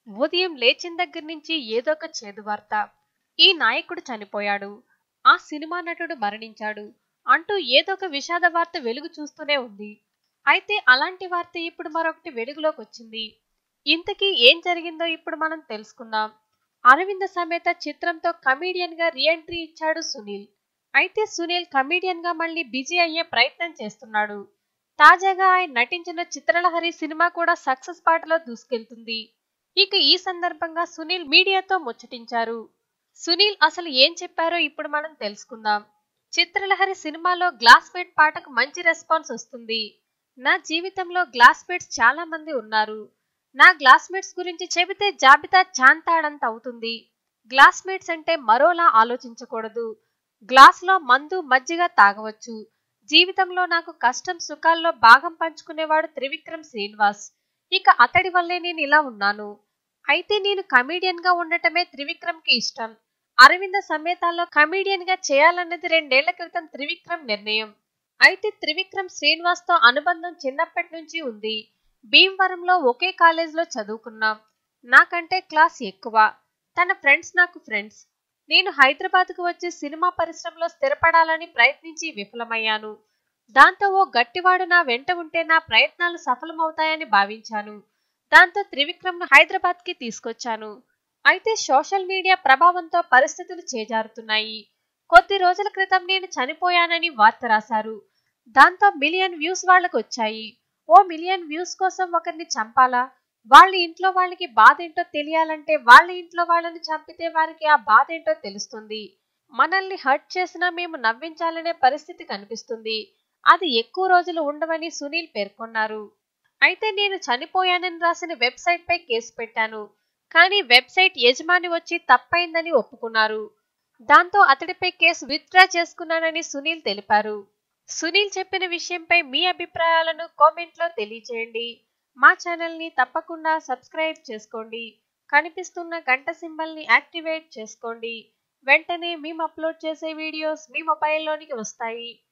ఉదయం లేచిన దగ్గర నుంచి ఏదో ఒక చేదు వార్త ఈ నాయకుడు చనిపోయాడు ఆ సినిమా నటుడు మరణించాడు అంటూ ఏదో ఒక విషాద వార్త వెలుగు చూస్తూనే ఉంది అయితే అలాంటి వార్త ఇప్పుడు మరొకటి వెలుగులోకి వచ్చింది ఇంతకీ ఏం జరిగిందో ఇప్పుడు మనం తెలుసుకుందాం అరవింద సమేత చిత్రంతో కమీడియన్ గా రీఎంట్రీ ఇచ్చాడు సునీల్ అయితే సునీల్ కమీడియన్ గా మళ్ళీ బిజీ అయ్యే ప్రయత్నం చేస్తున్నాడు తాజాగా ఆయన నటించిన చిత్రలహరి సినిమా కూడా సక్సెస్ పాటలో దూసుకెళ్తుంది ఇక ఈ సందర్భంగా సునీల్ మీడియాతో ముచ్చటించారు సునీల్ అసలు ఏం చెప్పారో ఇప్పుడు మనం తెలుసుకుందాం చిత్రలహరి సినిమాలో గ్లాస్ మేట్ పాటకు మంచి రెస్పాన్స్ వస్తుంది నా జీవితంలో గ్లాస్ మేట్స్ చాలా మంది ఉన్నారు నా గ్లాస్మేట్స్ గురించి చెబితే జాబితా చాంతాడంత అవుతుంది గ్లాస్మేట్స్ అంటే మరోలా ఆలోచించకూడదు గ్లాస్లో మందు మజ్జిగ తాగవచ్చు జీవితంలో నాకు కష్టం సుఖాల్లో భాగం పంచుకునేవాడు త్రివిక్రమ్ శ్రీనివాస్ ఇక అతడి వల్లే నేను ఇలా ఉన్నాను అయితే నేను కమీడియన్ గా ఉండటమే త్రివిక్రమ్ కి ఇష్టం అరవింద సమేతాల్లో కమీడియన్ గా చేయాలన్నది రెండేళ్ల క్రితం త్రివిక్రమ్ నిర్ణయం అయితే త్రివిక్రమ్ శ్రీనివాస్ తో అనుబంధం చిన్నప్పటి నుంచి ఉంది భీమవరంలో ఒకే కాలేజ్లో చదువుకున్నాం నాకంటే క్లాస్ ఎక్కువ తన ఫ్రెండ్స్ నాకు ఫ్రెండ్స్ నేను హైదరాబాద్కు వచ్చి సినిమా పరిశ్రమలో స్థిరపడాలని ప్రయత్నించి విఫలమయ్యాను దాంతో ఓ గట్టివాడు నా వెంట ఉంటే నా ప్రయత్నాలు సఫలమవుతాయని భావించాను దాంతో త్రివిక్రమ్ను హైదరాబాద్కి తీసుకొచ్చాను అయితే సోషల్ మీడియా ప్రభావంతో పరిస్థితులు చేజారుతున్నాయి కొద్ది రోజుల క్రితం నేను చనిపోయానని వార్త రాశారు దాంతో మిలియన్ వ్యూస్ వాళ్లకు వచ్చాయి ఓ మిలియన్ వ్యూస్ కోసం ఒకరిని చంపాలా వాళ్ళ ఇంట్లో వాళ్ళకి బాధ ఏంటో తెలియాలంటే వాళ్ళ ఇంట్లో వాళ్ళని చంపితే వారికి ఆ బాధ ఏంటో తెలుస్తుంది మనల్ని హర్ట్ చేసినా మేము నవ్వించాలనే పరిస్థితి కనిపిస్తుంది అది ఎక్కువ రోజులు ఉండవని సునీల్ పేర్కొన్నారు అయితే నేను చనిపోయానని రాసిన వెబ్సైట్ పై కేసు పెట్టాను కానీ వెబ్సైట్ యజమాని వచ్చి తప్పైందని ఒప్పుకున్నారు దాంతో అతడిపై కేసు విత్డ్రా చేసుకున్నానని సునీల్ తెలిపారు సునీల్ చెప్పిన విషయంపై మీ అభిప్రాయాలను కామెంట్లో తెలియచేయండి మా ఛానల్ని తప్పకుండా సబ్స్క్రైబ్ చేసుకోండి కనిపిస్తున్న గంట సింబల్ని యాక్టివేట్ చేసుకోండి వెంటనే మేము అప్లోడ్ చేసే వీడియోస్ మీ మొబైల్లోనికి వస్తాయి